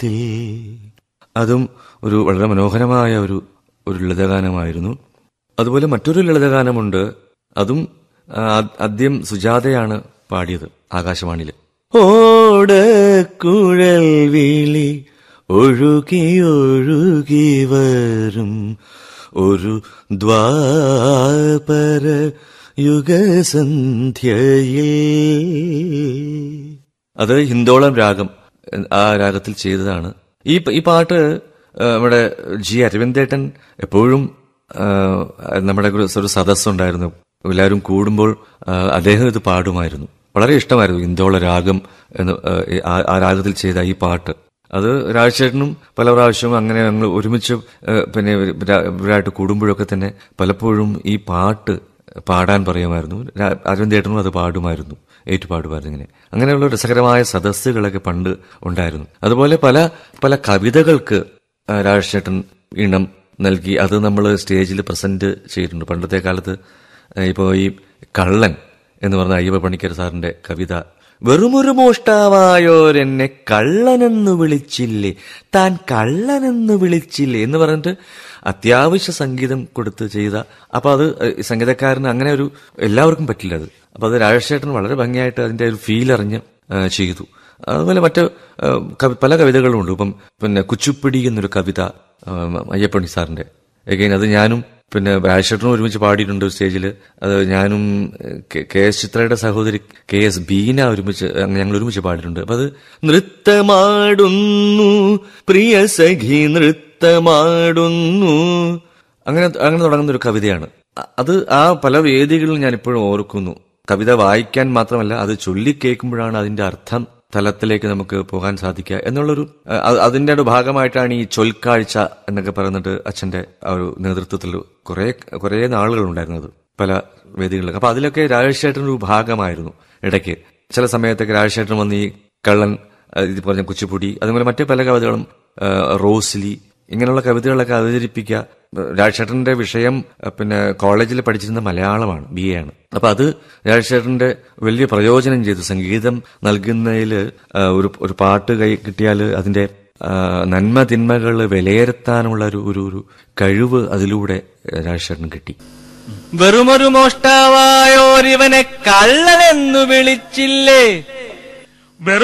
രാഗത്തിൽ അതും ഒരു വളരെ മനോഹരമായ ഒരു ഒരു ലളിതഗാനമായിരുന്നു അതുപോലെ മറ്റൊരു ലളിതഗാനമുണ്ട് അതും ആ, ആദ്യം സുജാതയാണ് പാടിയത് ആകാശവാണിയിൽ ഓടക്കുഴൽ വിളി ഒഴുകി ഒഴുകി വരും ഒരു ദ്വാപര യുഗസന്ധ്യയിൽ അത് ഹിന്ദോളം രാഗം ആ രാഗത്തിൽ ചെയ്തതാണ് ഈ ഈ പാട്ട് ആ, നമ്മുടെ ജി അരവിന്ദേട്ടൻ എപ്പോഴും ആ, നമ്മുടെ ഒരു ഒരു സദസ്സുണ്ടായിരുന്നു എല്ലാവരും കൂടുമ്പോൾ ആ, അദ്ദേഹം ഇത് പാടുമായിരുന്നു വളരെ ഇഷ്ടമായിരുന്നു ഹിന്ദോള രാഗം എന്ന് ആ, ആ- ആ രാഗത്തിൽ ചെയ്ത ഈ പാട്ട് അത് രാജശേഖരനും പല പ്രാവശ്യവും അങ്ങനെ ഞങ്ങൾ ഒരുമിച്ച് ആ, പിന്നെ ഇവരാ- ഇവരായിട്ട് കൂടുമ്പോഴൊക്കെ തന്നെ പലപ്പോഴും ഈ പാട്ട് പാടാൻ പറയുമായിരുന്നു രാ- അരവിന്ദേട്ടനും അത് പാടുമായിരുന്നു ഏറ്റുപാടുമായിരുന്നു ഇങ്ങനെ അങ്ങനെയുള്ള രസകരമായ സദസ്സുകളൊക്കെ പണ്ട് ഉണ്ടായിരുന്നു അതുപോലെ പല പല കവിതകൾക്ക് ആ, രാജശേഖരൻ ഈണം നൽകി അത് നമ്മൾ സ്റ്റേജിൽ പ്രസന്റ് ചെയ്തിട്ടുണ്ട് പണ്ടത്തെ കാലത്ത് ഇപ്പോൾ ഈ കള്ളൻ എന്ന് പറഞ്ഞ അയ്യപ്പ പണിക്കർ സാറിന്റെ കവിത വെറുമൊരു മോഷ്ടാവായോരെന്നെ കള്ളനെന്ന് വിളിച്ചില്ലേ താൻ കള്ളനെന്ന് വിളിച്ചില്ലേ എന്ന് പറഞ്ഞിട്ട് അത്യാവശ്യ സംഗീതം കൊടുത്ത് ചെയ്ത അപ്പൊ അത് ഈ സംഗീതക്കാരന് അങ്ങനെ ഒരു എല്ലാവർക്കും പറ്റില്ല അത് അപ്പൊ അത് രാജശേഖരൻ വളരെ ഭംഗിയായിട്ട് അതിന്റെ ഒരു ഫീൽ അറിഞ്ഞ് ആ, ചെയ്തു അതുപോലെ മറ്റ് ആ, കവി- പല കവിതകളും ഉണ്ട് ഇപ്പം പിന്നെ കുച്ചുപ്പിടി എന്നൊരു കവിത ആ, അയ്യപ്പണി സാറിന്റെ എഗെയിൻ അത് ഞാനും പിന്നെ രാജശേഖരനും ഒരുമിച്ച് പാടിയിട്ടുണ്ട് സ്റ്റേജിൽ അത് ഞാനും കെ- കെ എസ് ചിത്രയുടെ സഹോദരി കെ എസ് ബീന ഒരുമിച്ച് അങ്ങ് ഞങ്ങൾ ഒരുമിച്ച് പാടിയിട്ടുണ്ട് അപ്പൊ അത് നൃത്തമാടുന്നു പ്രിയ സഖി നൃത്തമാടുന്നു അങ്ങനെ അങ്ങനെ തുടങ്ങുന്ന ഒരു കവിതയാണ് അ- അത് ആ പല വേദികളിലും ഞാൻ ഇപ്പോഴും ഓർക്കുന്നു കവിത വായിക്കാൻ മാത്രമല്ല അത് ചൊല്ലിക്കേൾക്കുമ്പോഴാണ് അതിന്റെ അർത്ഥം തലത്തിലേക്ക് നമുക്ക് പോകാൻ സാധിക്കുക എന്നുള്ളൊരു അ- അത് അതിന്റെ ഒരു ഭാഗമായിട്ടാണ് ഈ ചൊൽക്കാഴ്ച എന്നൊക്കെ പറയുന്നിട്ട് അച്ഛന്റെ ആ ഒരു നേതൃത്വത്തിൽ കുറെ കുറെ നാളുകൾ ഉണ്ടായിരുന്നത് പല വേദികളിലൊക്കെ അപ്പൊ അതിലൊക്കെ രാജശേഖരൻ ഒരു ഭാഗമായിരുന്നു ഇടയ്ക്ക് ചില സമയത്തൊക്കെ രാജശേഖരൻ വന്ന് ഈ കള്ളൻ അഹ് ഇത് പറഞ്ഞ കുച്ചിപ്പുടി അതുപോലെ മറ്റു പല കവിതകളും ആ, റോസ്ലി ഇങ്ങനെയുള്ള കവിതകളൊക്കെ അവതരിപ്പിക്കുക രാജശേഖരന്റെ വിഷയം അഹ് പിന്നെ കോളേജിൽ പഠിച്ചിരുന്ന മലയാളമാണ് ബി എ ആണ് അപ്പൊ അത് രാജശേഖരന്റെ വലിയ പ്രയോജനം ചെയ്തു സംഗീതം നൽകുന്നതിൽ ഒരു ഒരു പാട്ട് കൈ കിട്ടിയാൽ അതിന്റെ ആ, നന്മ തിന്മകൾ വിലയിരുത്താനുള്ള ഒരു ഒരു ഒരു കഴിവ് അതിലൂടെ രാജശേഖരന് കിട്ടി വെറുമൊരു മോഷ്ടാവായോരിവനെ കള്ളനെന്നു വിളിച്ചില്ലേ